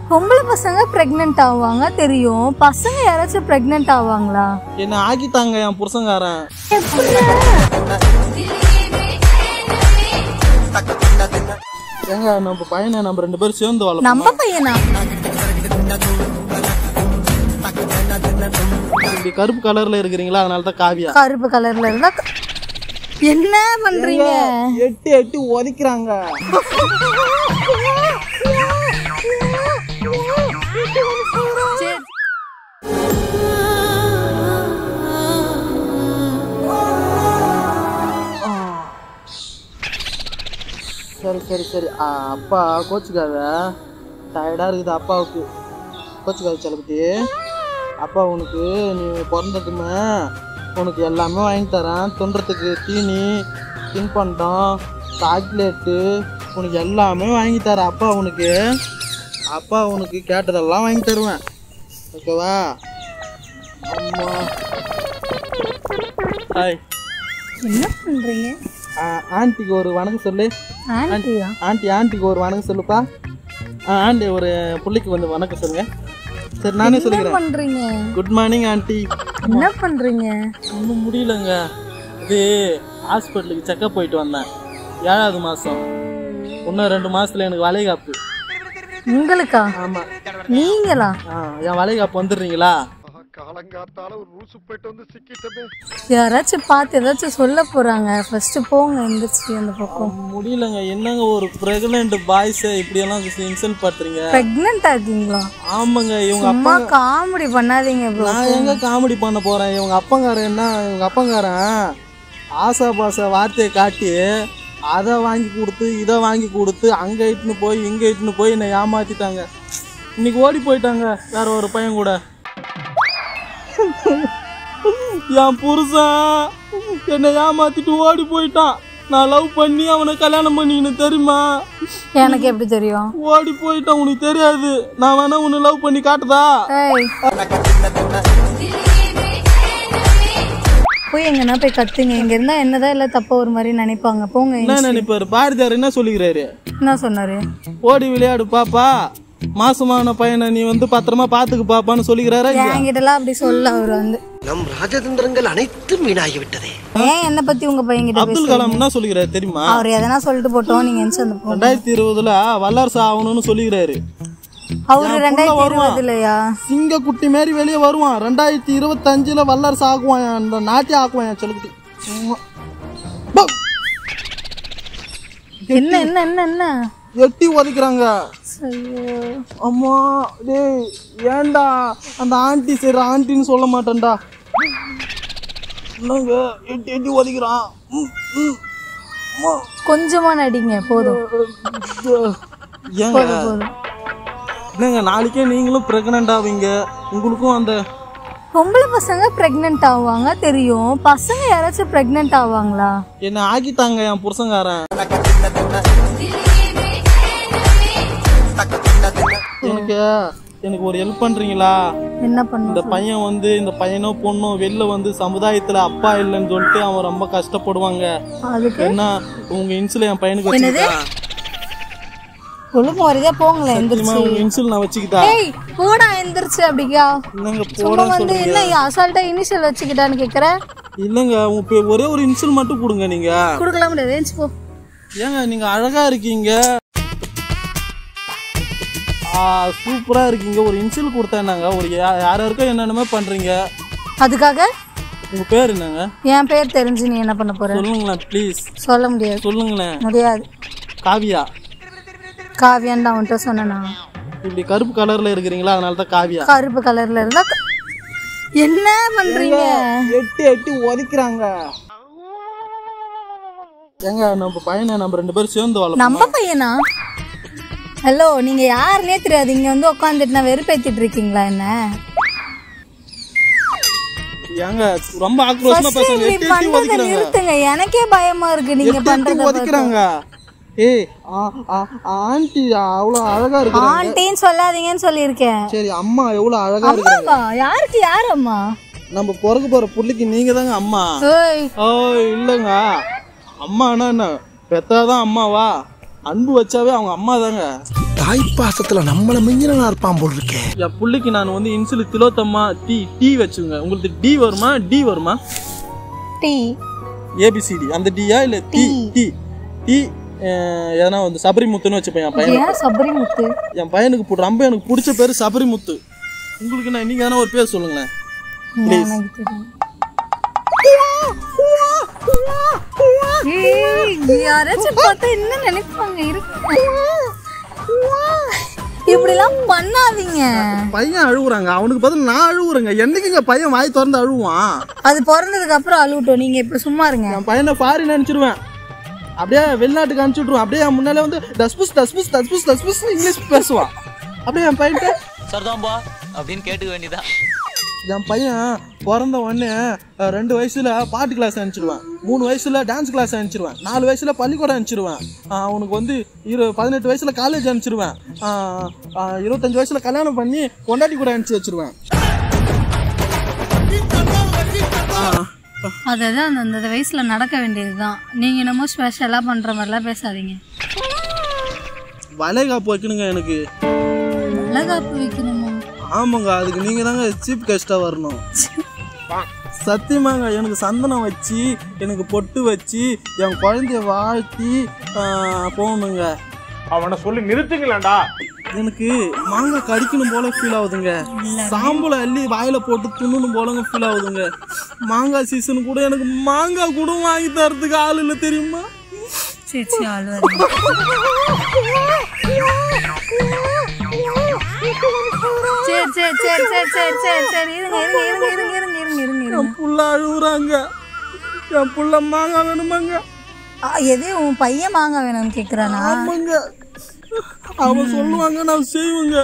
பொம்பளை பசங்க பிரெக்னென்ட் ஆவாங்க தெரியும் பசங்க யாராச்சும் பிரெக்னென்ட் ஆவாங்களா என்ன ஆக்கிட்டாங்க என் புருஷங்காரன் ஏங்க நம்ம பையனை நம்ம ரெண்டு பேரும் சேர்ந்து வளர்ப்போம் நம்ம பையனா இப்படி கருப்பு கலர்ல இருக்கிறீங்களா அதனால தான் காவியா கருப்பு கலர்ல இருந்தா க- என்ன பண்றீங்க எட்டி எட்டி உதைக்கிறாங்க சரி. சரி சரி சரி ஆ, அப்பா கோச்சுக்காத டயர்டாக இருக்குது அப்பாவுக்கு கோச்சுக்காத செலப்பட்டி அப்பா உனக்கு நீ பிறந்ததுமே உனக்கு எல்லாமே வாங்கி தரேன் துண்டுறதுக்கு தீனி தின்பண்டம் சாக்லேட்டு உனக்கு எல்லாமே வாங்கி தரேன் அப்பா உனக்கு அப்பா உனக்கு கேட்டதெல்லாம் வாங்கி தருவேன் ஓகேவா அம்மா ஹாய் என்ன பண்றீங்க ஆன்ட்டிக்கு ஒரு வணக்கம் சொல்லு ஆன்ட்டியா ஆண்டி ஆண்டிக்கு ஒரு வணக்கம் சொல்லுப்பா ஆ ஆண்டி ஒரு புள்ளிக்கு வந்து வணக்கம் சொல்லுங்க சரி நானே என்ன சொல்லிக்கிறேன் பண்றீங்க குட் மார்னிங் ஆண்டி என்ன பண்றீங்க ஒன்றும் முடியலங்க இது ஹாஸ்பிட்டலுக்கு செக்கப் போயிட்டு வந்தேன் ஏழாவது மாதம் இன்னும் ரெண்டு மாசத்துல எனக்கு வளைகாப்பு உங்களுக்கா ஆமாம் நீங்களா ஆ என் வளைகாப்பு வந்துடுறீங்களா காலங்காத்தால ஒரு ரூசு போயிட்டு வந்து சிக்கிட்டமே யாராச்சும் பார்த்து ஏதாச்சும் சொல்ல போறாங்க ஃபர்ஸ்ட் போங்க எந்திரிச்சு அந்த பக்கம் முடியலங்க என்னங்க ஒரு ப்ரெக்னென்ட் பாய்ஸை இப்படியெல்லாம் இன்சல்ட் பண்றீங்க பிரெக்னென்ட் ஆகீங்களா ஆமாங்க இவங்க சும்மா காமெடி பண்ணாதீங்க ப்ரோ நான் எங்க காமெடி பண்ண போறேன் இவங்க அப்பங்காரன் என்ன இவங்க அப்பங்காரன் ஆசா பாசா வார்த்தையை காட்டி அதை வாங்கி கொடுத்து இதை வாங்கி கொடுத்து அங்க இட்டுன்னு போய் இங்க இட்டுன்னு போய் என்னை ஏமாத்திட்டாங்க இன்னைக்கு ஓடி போயிட்டாங்க வேற ஒரு பையன் கூட என் புருஷன் என்னை ஏமாத்திட்டு ஓடி போயிட்டான் நான் லவ் பண்ணி அவனை கல்யாணம் பண்ணிக்கணும் தெரியுமா எனக்கு எப்படி தெரியும் ஓடி போயிட்டான் உனக்கு தெரியாது நான் வேணா உன்னை லவ் பண்ணி காட்டுதா ஏய் போய் எங்கன்னா போய் கத்துங்க இங்க இருந்தா என்னதான் இல்ல தப்பா ஒரு மாதிரி நினைப்பாங்க போங்க என்ன நினைப்பாரு பாரதியார் என்ன சொல்லிக்கிறாரு என்ன சொன்னாரு ஓடி விளையாடு பாப்பா மாசமான பையனை நீ வந்து பத்திரமா பாத்துக்கு பாப்பான்னு சொல்லிக்கிறாரா இல்லையா? என்கிட்டலாம் அப்படி சொல்ல அவர் வந்து நம் ராஜதந்திரங்கள் அனைத்தும் வீணாகிவிட்டதே ஏன் என்ன பத்தி உங்க பையன் கிட்ட அப்துல் கலாம் என்ன சொல்லிக்கிறாரு தெரியுமா அவர் எதனா சொல்லிட்டு போட்டோம் நீங்க எந்த அந்த போ ரெண்டாயிரத்தி இருபதுல வல்லரசு ஆகணும்னு சொல்லிக்கிறாரு அவரு ரெண்டாயிரத்தி இருபதுலயா சிங்க குட்டி மாரி வெளியே வருவான் ரெண்டாயிரத்தி இருபத்தஞ்சுல வல்லரசு ஆக்குவான் அந்த நாட்டை ஆக்குவான் சொல்லிக்கிட்டு உம்மா. பா. என்ன என்ன என்ன என்ன எட்டி உதைக்கிறாங்க ஐயோ அம்மா டேய் ஏன்டா அந்த ஆண்டி சரி ஆண்டின்னு சொல்ல மாட்டேன்டா என்னங்க எட்டி எட்டி உதைக்கிறான் ம், ம். அம்மா. கொஞ்சமா நடிங்க போதும் ஏங்க போதும் என்னங்க நாளைக்கே நீங்களும் பிரெக்னென்ட் ஆவீங்க உங்களுக்கும் அந்த பொம்பளை பசங்க பிரெக்னென்ட் ஆவாங்க தெரியும் பசங்க யாராச்சும் பிரெக்னென்ட் ஆவாங்களா என்ன ஆக்கிட்டாங்க என் புருஷங்காரன் எனக்கு எனக்கு ஒரு ஹெல்ப் பண்றீங்களா என்ன பண்ண இந்த பையன் வந்து இந்த பையனோ பொண்ணோ வெளில வந்து சமுதாயத்துல அப்பா இல்லைன்னு சொல்லிட்டு அவன் ரொம்ப கஷ்டப்படுவாங்க அதுக்கு என்ன உங்க இன்சுல என் பையனுக்கு வச்சுக்கிட்டா ஒழுங்கு வருதே போங்களேன் சத்தியமா எந்திரிச்சு உங்க இன்சுல் நான் வச்சுக்கிட்டா ஏய் போடா எந்திரிச்சு அப்படிக்கா என்னங்க சும்மா போட வந்து என்ன அசால்ட்டா இனிஷியல் வச்சுக்கிட்டான்னு கேக்குற இல்லங்க உங்க பே- ஒரே ஒரு இன்சுல் மட்டும் கொடுங்க நீங்க கொடுக்கலாம் முடியாது ஏஞ்சி போ ஏங்க நீங்க அழகா இருக்கீங்க ஆ சூப்பரா இருக்கீங்க ஒரு இன்சுல் கொடுத்தேன்னாங்க ஒரு யா- யார் யாருக்கோ என்னென்னமோ பண்றீங்க அதுக்காக உங்க பேர் என்னங்க என் பேர் தெரிஞ்சு நீ என்ன பண்ண போற சொல்லுங்களேன் ப்ளீஸ் சொல்ல முடியாது சொல்லுங்களேன் முடியாது காவியா காவியான்னு தான் உன்கிட்ட சொன்னேனா இப்படி கருப்பு கலர்ல இருக்கிறீங்களா அதனால தான் காவியா கருப்பு கலர்ல இருந்தா க- என்ன பண்றீங்க எட்டி எட்டி உதைக்கிறாங்க ஏங்க நம்ம பையனை நம்ம ரெண்டு பேரும் சேர்ந்து வளர்ப்போம் நம்ம பையனா ஹலோ நீங்க யாருன்னே தெரியாது இங்க வந்து உட்காந்துட்டு நான் வெறுப்பேத்திட்டு இருக்கீங்களா என்ன ஏங்க ரொம்ப ஆக்ரோஷமா First பேசுங்க இப்படி எட்டி எட்டி பண்றதை உதைக்கிறாங்க நிறுத்துங்க எனக்கே பயமா இருக்கு நீங்க எட்டி எட்டி பண்றத பார்த்து. உதைக்கிறாங்க ஏய் ஆ- ஆ- ஆண்டி அவ்வளவு அழகா இருக்கிறாங்க ஆண்டின்னு சொல்லாதீங்கன்னு சொல்லியிருக்கேன் சரி அம்மா எவ்வளவு அழகா இருக்கிறாங்க அம்மாவா யாருக்கு யார் அம்மா நம்ம பிறக்க போற புள்ளைக்கு நீங்க தாங்க அம்மா ஏய் ஓ இல்லைங்க அம்மானா என்ன பெத்தாதான் அம்மாவா அன்பு வச்சாவே அவங்க அம்மா தாங்க தாய் பாசத்துல நம்மள மிஞ்சினா இருப்பான் போல் இருக்கே என் புள்ளைக்கு நான் வந்து இன்சுலு திலோத்தம்மா டி டி வச்சுங்க உங்களுக்கு டி வருமா டி வருமா டீ ஏபிசிடி அந்த டியா இல்ல டி டி டி எதனா வந்து சபரிமுத்துன்னு வச்சுப்பேன் என் பையன் ஏன் சபரிமுத்து என் பையனுக்கு பு- ரொம்ப எனக்கு பிடிச்ச பேர் சபரிமுத்து உங்களுக்கு நான் நீங்க எதனா ஒரு பேர் சொல்லுங்களேன் எனக்கு தெரியும் ஏய், யாராச்சும் பார்த்தா என்ன நினைப்பாங்க இருக்கு இப்படிலாம் பண்ணாதீங்க பையன் அழுகுறாங்க அவனுக்கு பதில் நான் அழுகுறேங்க என்னைக்குங்க பையன் வாய் திறந்து அழுவான் அது பிறந்ததுக்கு அப்புறம் அழுவிட்டோம் நீங்க இப்ப சும்மா இருங்க என் பையனை ஃபாரின் அனுப்பிச்சிடுவேன் அப்படியே வெளிநாட்டுக்கு அனுப்பிச்சு விட்ருவான் அப்படியே என் முன்னாலே வந்து டஸ்புஸ் டஸ்புஸ் டஸ்புஸ் டஸ்புஸ் இங்கிலீஷ் பேசுவான் அப்படியே என் பையன்ட்ட சரிதான்பா அப்படின்னு கேட்டுக்க வேண்டியதான் என் பையன் பிறந்த உடனே அஹ், ரெண்டு வயசுல பாட்டு கிளாஸ் அனுப்பிச்சிடுவேன் மூணு வயசுல டான்ஸ் கிளாஸ் அனுப்பிச்சிடுவேன் நாலு வயசுல பள்ளிக்கூடம் அனுப்பிச்சிடுவேன் அஹ், அவனுக்கு வந்து இரு பதினெட்டு வயசுல காலேஜ் அனுப்பிச்சிடுவேன் அஹ், அஹ், இருபத்தஞ்சு வயசுல கல்யாணம் பண்ணி கொண்டாட்டி கூட அனுப்பிச்சு வச்சிருவேன் அதான் அந்த அந்த வயசுல நடக்க வேண்டியதுதான் நீங்க என்னமோ ஸ்பெஷலா பண்ற மாதிரிலாம் பேசாதீங்க வளைகாப்பு வைக்கணுங்க எனக்கு வளகாப்பு வைக்கணுமா ஆமாங்க அதுக்கு நீங்க தாங்க சீப் கெஸ்டா வரணும் சத்தியமாங்க எனக்கு சந்தனம் வச்சு எனக்கு பொட்டு வச்சு என் குழந்தைய வாழ்த்தி ஆஹ், போகணுங்க அவனை சொல்லி நிறுத்துங்களேன்டா எனக்கு மாங்காய் கடிக்கணும் போல ஃபீல் ஆகுதுங்க சாம்பலை அள்ளி வாயில போட்டு துண்ணணும் போலங்க ஃபீல் ஆகுதுங்க மாங்காய் சீசன் கூட எனக்கு மாங்காய் கூட வாங்கி தரதுக்கு ஆள் இல்லை தெரியுமா சரி சரி அழுவாதீங்க சரி சரி சரி சரி சரி சரி சரி இருங்க இருங்க இருங்க இருங்க இருங்க இருங்க இருங்க இருங்க என் புள்ள அழுகுறாங்க என் புள்ள மாங்காய் வேணுமாங்க ஆ, எது உன் பையன் மாங்காய் வேணும்னு கேக்குறானா ஆமாங்க அவன் சொல்லுவாங்க நான் செய்வேங்க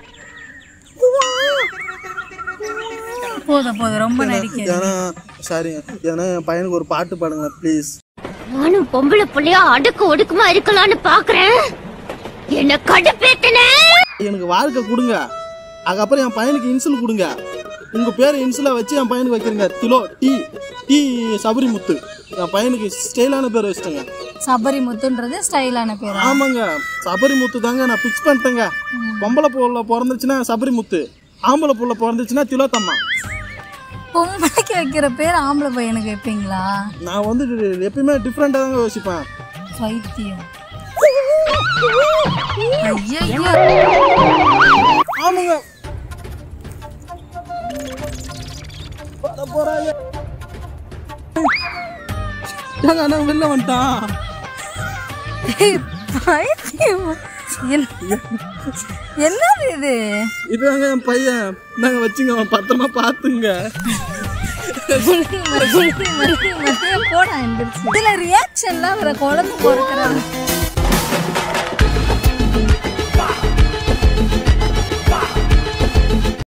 போதும் போதும் ரொம்ப நடிக்க ஏன்னா சரிங்க ஏன்னா என் பையனுக்கு ஒரு பாட்டு பாடுங்க ப்ளீஸ் நானும் பொம்பளை புள்ளையா அடுக்கு ஒடுக்குமா இருக்கலாம்னு பாக்குறேன் என்ன கடுப்பேத்தன எனக்கு வாழ்க்கை கொடுங்க அதுக்கப்புறம் என் பையனுக்கு இன்சுல் கொடுங்க உங்க பேரை இன்சுலா வச்சு என் பையனுக்கு வைக்கிறீங்க திலோ டி டி சபரிமுத்து என் பையனுக்கு ஸ்டைலான பேர் வச்சுட்டேங்க சபரிமுத்துன்றது ஸ்டைலான பேரா ஆமாங்க சபரிமுத்து தாங்க நான் ஃபிக்ஸ் பண்ணிட்டேங்க பொம்பளை புள்ள பிறந்துச்சுன்னா சபரிமுத்து ஆம்பளை புள்ள பிறந்துச்சுன்னா திலோத்தம்மா பொம்பளைக்கு வைக்கிற பேர் ஆம்பளை பையனுக்கு வைப்பீங்களா நான் வந்து எப்பயுமே டிஃப்ரெண்டாக தாங்க யோசிப்பேன் பைத்தியம் ஐயோ ஆமாங்க வர போறாங்க ஏங்க அண்ணா வெளில வந்துட்டான் பைத்தியம் என்ன- என்னது இது இதுதாங்க என் பையன் நாங்க வச்சுங்க அவன் பத்திரமா பார்த்துங்க போடா எந்திரிச்சு இதுல ரியாக்ஷன்லாம் வர குழம்பு பொறுக்கிறாங்க